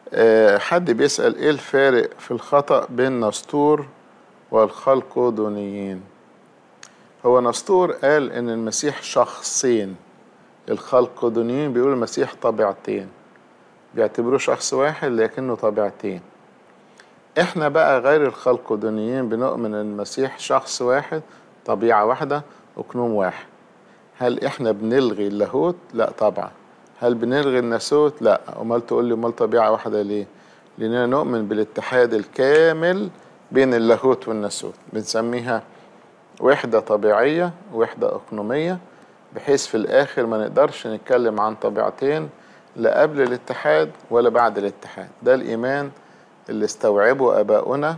آه، حد بيسأل ايه الفارق في الخطأ بين نسطور والخلقودونيين هو نسطور قال ان المسيح شخصين الخلقودونيين بيقولوا المسيح طبيعتين بيعتبروه شخص واحد لكنه طبيعتين احنا بقى غير الخلقودونيين بنؤمن ان المسيح شخص واحد طبيعة واحدة وكنوم واحد هل احنا بنلغي اللاهوت لا طبعا هل بنلغي الناسوت لا امال تقول لي امال طبيعة واحدة ليه لاننا نؤمن بالاتحاد الكامل بين اللاهوت والناسوت بنسميها وحدة طبيعية وحدة أقنومية بحيث في الآخر ما نقدرش نتكلم عن طبيعتين لا قبل الاتحاد ولا بعد الاتحاد ده الإيمان اللي استوعبه آباؤنا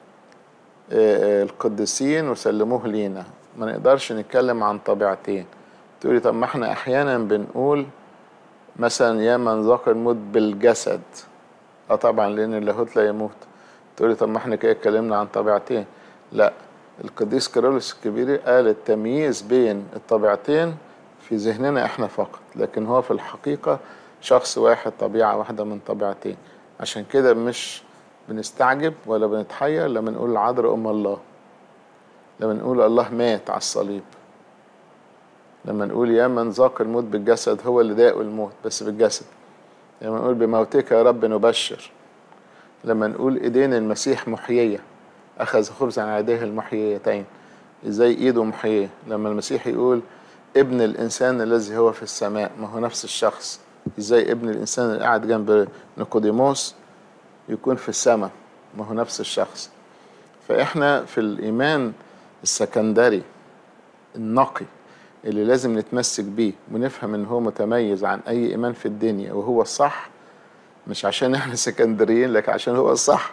آه، القديسين وسلموه لينا ما نقدرش نتكلم عن طبيعتين تقولي طب ما احنا أحيانا بنقول مثلا يا من ذاق الموت بالجسد اه طبعا لأن اللاهوت لا يموت تقولي طب ما احنا كده اتكلمنا عن طبيعتين لا القديس كيرلس الكبير قال التمييز بين الطبيعتين في ذهننا احنا فقط لكن هو في الحقيقة شخص واحد طبيعة واحدة من طبيعتين عشان كده مش بنستعجب ولا بنتحير لما نقول العذراء أم الله لما نقول الله مات على الصليب لما نقول يا من ذاق الموت بالجسد هو اللي داقه الموت بس بالجسد لما نقول بموتك يا رب نبشر لما نقول ايدين المسيح محيية اخذ خبزا على يديه المحييتين ازاي ايده محيية لما المسيح يقول ابن الانسان الذي هو في السماء ما هو نفس الشخص ازاي ابن الانسان اللي قاعد جنب نيقوديموس يكون في السماء ما هو نفس الشخص فاحنا في الايمان السكندري النقي اللي لازم نتمسك بيه ونفهم ان هو متميز عن اي ايمان في الدنيا وهو الصح مش عشان احنا سكندريين لكن عشان هو الصح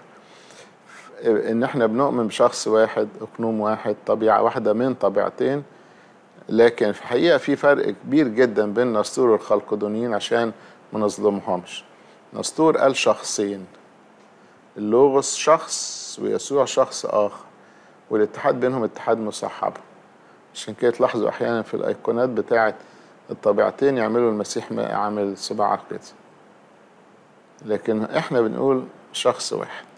ان احنا بنؤمن بشخص واحد اقنوم واحد طبيعة واحدة من طبيعتين لكن في الحقيقة في فرق كبير جدا بين نسطور والخلقدونيين عشان ما نظلمهمش نسطور قال شخصين اللوغوس شخص ويسوع شخص آخر والاتحاد بينهم اتحاد مصاحبة عشان كده تلاحظوا أحيانا في الأيقونات بتاعة الطبيعتين يعملوا المسيح عامل صباع كده لكن احنا بنقول شخص واحد